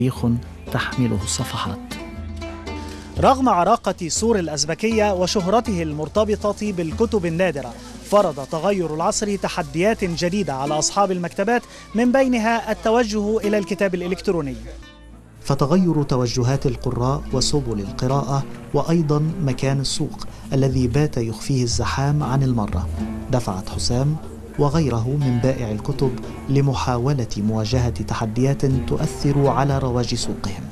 تاريخ تحمله الصفحات رغم عراقة سور الأزبكية وشهرته المرتبطة بالكتب النادرة فرض تغير العصر تحديات جديدة على أصحاب المكتبات من بينها التوجه إلى الكتاب الإلكتروني فتغير توجهات القراء وسبل القراءة وأيضا مكان السوق الذي بات يخفيه الزحام عن المرة دفعت حسام وغيره من بائع الكتب لمحاولة مواجهة تحديات تؤثر على رواج سوقهم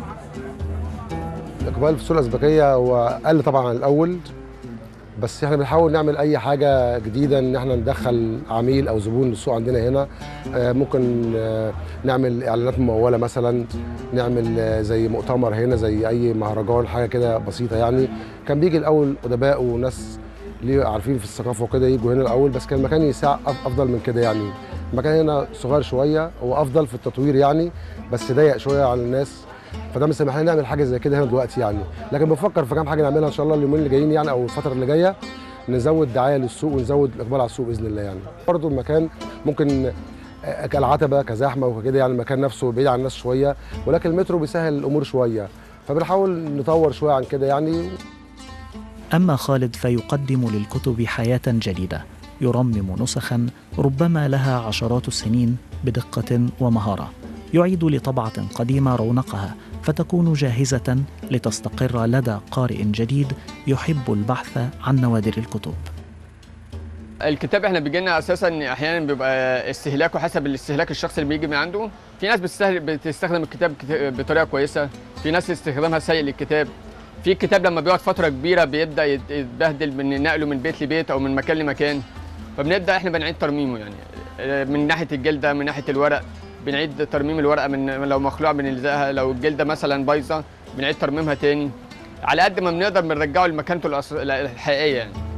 الاقبال في السوق الازبكيه هو قل طبعا عن الاول بس احنا بنحاول نعمل اي حاجه جديده ان احنا ندخل عميل او زبون للسوق عندنا هنا آه، ممكن آه، نعمل اعلانات مموله مثلا نعمل آه، زي مؤتمر هنا زي اي مهرجان حاجه كده بسيطه يعني كان بيجي الاول ادباء وناس ليه عارفين في الثقافه وكده يجوا هنا الاول بس كان المكان يساع أف- افضل من كده يعني المكان هنا صغير شويه هو افضل في التطوير يعني بس ضيق شويه على الناس فده مسمح لنا نعمل حاجه زي كده هنا دلوقتي يعني لكن بنفكر في كام حاجه نعملها ان شاء الله اليومين اللي جايين يعني او الفتره اللي جايه نزود دعايه للسوق ونزود الاقبال على السوق باذن الله يعني برضه المكان ممكن آه، كالعتبه كزحمه وكده يعني المكان نفسه بعيد عن الناس شويه ولكن المترو بيسهل الامور شويه فبنحاول نطور شويه عن كده يعني أما خالد فيقدم للكتب حياة جديدة يرمم نسخا ربما لها عشرات السنين بدقة ومهارة يعيد لطبعة قديمة رونقها فتكون جاهزة لتستقر لدى قارئ جديد يحب البحث عن نوادر الكتب الكتاب احنا بيجي لنا اساسا احيانا بيبقى استهلاكه حسب الاستهلاك الشخص اللي بيجي من عنده في ناس بتستهل- بتستخدم الكتاب كت- بطريقه كويسه في ناس استخدامها سيء للكتاب في كتاب لما بيقعد فتره كبيره بيبدا يت- يتبهدل من نقله من بيت لبيت او من مكان لمكان فبنبدا احنا بنعيد ترميمه يعني آه، من ناحيه الجلده من ناحيه الورق بنعيد ترميم الورقه من لو مخلوع بنلزقها لو الجلده مثلا بايظه بنعيد ترميمها تاني على قد ما بنقدر بنرجعه لمكانته الأص- الحقيقيه يعني